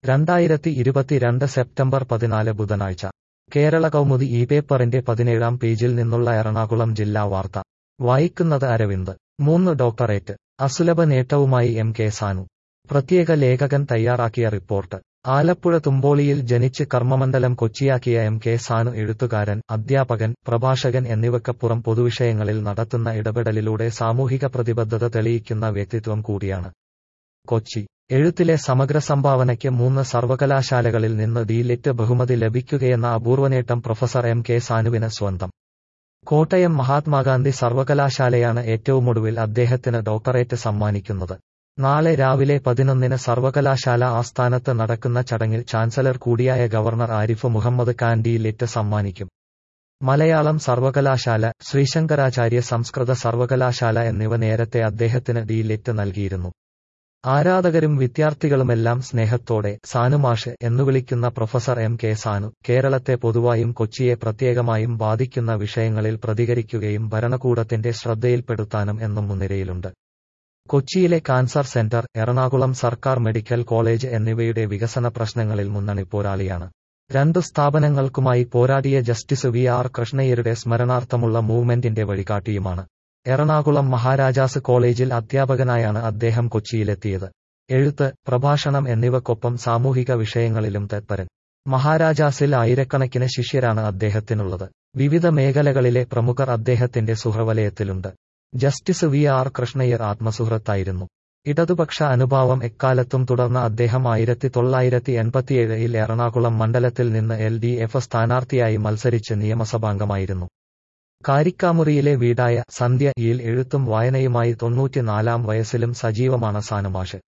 രണ്ടായിരത്തി ഇരുപത്തിരണ്ട് സെപ്റ്റംബർ പതിനാല് ബുധനാഴ്ച കേരള കൗമുദി ഈ പേപ്പറിന്റെ പതിനേഴാം പേജിൽ നിന്നുള്ള എറണാകുളം ജില്ലാ വാർത്ത വായിക്കുന്നത് അരവിന്ദ് മൂന്ന് ഡോക്ടറേറ്റ് അസുലഭ നേട്ടവുമായി എം കെ സാനു പ്രത്യേക ലേഖകൻ തയ്യാറാക്കിയ റിപ്പോർട്ട് ആലപ്പുഴ തുമ്പോളിയിൽ ജനിച്ച് കർമ്മമണ്ഡലം കൊച്ചിയാക്കിയ എം കെ സാനു എഴുത്തുകാരൻ അധ്യാപകൻ പ്രഭാഷകൻ എന്നിവക്കപ്പുറം പൊതുവിഷയങ്ങളിൽ നടത്തുന്ന ഇടപെടലിലൂടെ സാമൂഹിക പ്രതിബദ്ധത തെളിയിക്കുന്ന വ്യക്തിത്വം കൂടിയാണ് കൊച്ചി എഴുത്തിലെ സമഗ്ര സംഭാവനയ്ക്ക് മൂന്ന് സർവകലാശാലകളിൽ നിന്ന് ഡി ലിറ്റ് ബഹുമതി ലഭിക്കുകയെന്ന അപൂർവനേട്ടം പ്രൊഫസർ എം കെ സാനുവിന് സ്വന്തം കോട്ടയം മഹാത്മാഗാന്ധി സർവകലാശാലയാണ് ഏറ്റവുമൊടുവിൽ അദ്ദേഹത്തിന് ഡോക്ടറേറ്റ് സമ്മാനിക്കുന്നത് നാളെ രാവിലെ പതിനൊന്നിന് സർവകലാശാല ആസ്ഥാനത്ത് നടക്കുന്ന ചടങ്ങിൽ ചാൻസലർ കൂടിയായ governor Arif Mohammad Khan D Litt സമ്മാനിക്കും മലയാളം സർവകലാശാല ശ്രീശങ്കരാചാര്യ സംസ്കൃത സർവകലാശാല എന്നിവ നേരത്തെ അദ്ദേഹത്തിന് ഡി ലിറ്റ് നൽകിയിരുന്നു ആരാധകരും വിദ്യാർത്ഥികളുമെല്ലാം സ്നേഹത്തോടെ സാനുമാഷ് എന്നു വിളിക്കുന്ന പ്രൊഫസർ എം കെ സാനു കേരളത്തെ പൊതുവായും കൊച്ചിയെ പ്രത്യേകമായും ബാധിക്കുന്ന വിഷയങ്ങളിൽ പ്രതികരിക്കുകയും ഭരണകൂടത്തിന്റെ ശ്രദ്ധയിൽപ്പെടുത്താനും എന്നും മുൻനിരയിലുണ്ട് കൊച്ചിയിലെ കാൻസർ സെന്റർ എറണാകുളം സർക്കാർ മെഡിക്കൽ കോളേജ് എന്നിവയുടെ വികസന പ്രശ്നങ്ങളിൽ മുന്നണി പോരാളിയാണ് രണ്ടു സ്ഥാപനങ്ങൾക്കുമായി പോരാടിയ ജസ്റ്റിസ് വി ആർ കൃഷ്ണയ്യരുടെ സ്മരണാർത്ഥമുള്ള മൂവ്മെന്റിന്റെ വഴികാട്ടിയുമാണ് എറണാകുളം മഹാരാജാസ് കോളേജിൽ അധ്യാപകനായാണ് അദ്ദേഹം കൊച്ചിയിലെത്തിയത് എഴുത്ത് പ്രഭാഷണം എന്നിവക്കൊപ്പം സാമൂഹിക വിഷയങ്ങളിലും തത്പരൻ മഹാരാജാസിൽ ആയിരക്കണക്കിന് ശിഷ്യരാണ് അദ്ദേഹത്തിനുള്ളത് വിവിധ മേഖലകളിലെ പ്രമുഖർ അദ്ദേഹത്തിന്റെ സുഹൃവലയത്തിലുണ്ട് ജസ്റ്റിസ് വി ആർ കൃഷ്ണയ്യർ ആത്മസുഹൃത്തായിരുന്നു ഇടതുപക്ഷ അനുഭാവം എക്കാലത്തും തുടർന്ന അദ്ദേഹം ആയിരത്തി തൊള്ളായിരത്തി എൺപത്തിയേഴിൽ എറണാകുളം മണ്ഡലത്തിൽ നിന്ന് എൽ ഡി എഫ് സ്ഥാനാർത്ഥിയായി മത്സരിച്ച് നിയമസഭാംഗമായിരുന്നു കാരിക്കാമുറിയിലെ വീടായ സന്ധ്യയിൽ എഴുത്തും വായനയുമായി തൊണ്ണൂറ്റിനാലാം വയസ്സിലും സജീവമാണ് സാനുമാഷ്